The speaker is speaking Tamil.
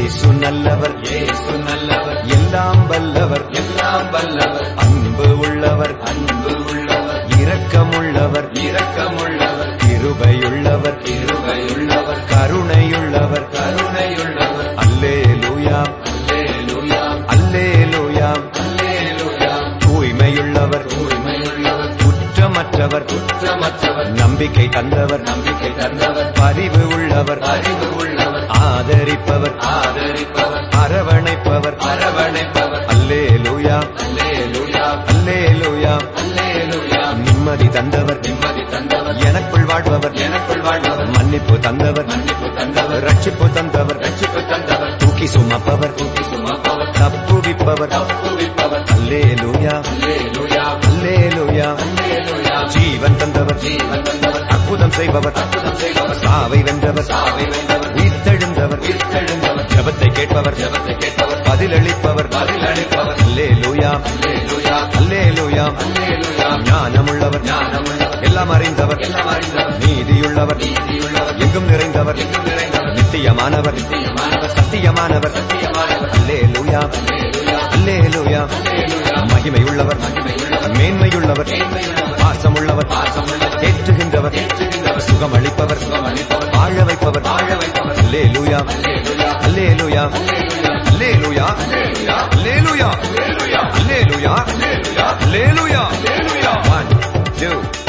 இயேசு நல்லவர் இயேசு நல்லவர் எல்லாம் வல்லவர் எல்லாம் வல்லவர் அன்பு உள்ளவர் அன்பு உள்ளவர் இரக்கமுள்ளவர் இரக்கமுள்ளவர் கிருபையுள்ளவர் கிருபையுள்ளவர் கருணையுள்ளவர் கருணையுள்ளவர் அல்லேலூயா அல்லேலூயா அல்லேலூயா அல்லேலூயா தூய்மையுள்ளவர் தூய்மையுள்ளவர் குற்றமற்றவர் குற்றமற்றவர் நம்பிக்கை தந்தவர் நம்பிக்கை தந்தவர் பரிவு உள்ளவர் அறிவு உள்ளவர் ஆதரிப்பவர் ஆதரிப்பவர் அரவணைப்பவர் அரவணைப்பவர் அல்லேலூயா அல்லேலூயா அல்லேலூயா அல்லேலூயா நிம்மதி தந்தவர் நிம்மதி தந்தவர் எனக்குள் வாழ்பவர் எனக்குள் வாழ்பவர் மன்னிப்பு தந்தவர் மன்னிப்பு தந்தவர் ரட்சிப்பு தந்தவர் ரட்சிப்பு தந்தவர் தூக்கி சுமப்பவர் தூக்கி சுமப்பவர் தப்புவிப்பவர் தப்புவிப்பவர் அல்லேலூயா அல்லேலூயா அல்லேலூயா அல்லேலூயா ஜீவன் தந்தவர் ஜீவன் தந்தவர் அற்புதம் செய்பவர் அற்புதம் செய்பவர் சாவை வென்றவர் சாவை வென்றவர் உயிர்த்தெழுந்தவர் உயிர்த்தெழுந்தவர் ஜபத்தை கேட்பவர் ஜெபத்தை கேட்பவர் பதிலளிப்பவர் பதிலளிப்பவர் அல்லேலூயா அல்லேலூயா அல்லேலூயா அல்லேலூயா ஞானமுள்ளவர் ஞானமுள்ளவர் எல்லாம் அறிந்தவர் எல்லாம் அறிந்தவர் நீதியுள்ளவர் நீதியுள்ளவர் எங்கும் நிறைந்தவர் எங்கும் நிறைந்தவர் நித்தியமானவர் நித்தியமானவர் சத்தியமானவர் சத்தியமானவர் அல்லேலூயா அல்லேலூயா அல்லேலூயா அல்லேலூயா மகிமையுள்ளவர் மகிமையுள்ளவர் மேன்மையுள்ளவர் மேன்மையுள்ளவர் பாசமுள்ளவர் பாசமுள்ளவர் தேற்றுகின்றவர் தேற்றுகின்றவர் சுகமளிப்பவர் சுகமளிப்பவர் வாழ வைப்பவர் வாழ வைப்பவர் அல்லேலூயா அல்லேலூயா அல்லேலூயா அல்லேலூயா அல்லேலூயா அல்லேலூயா அல்லேலூயா அல்லேலூயா அல்லேலூயா One, two,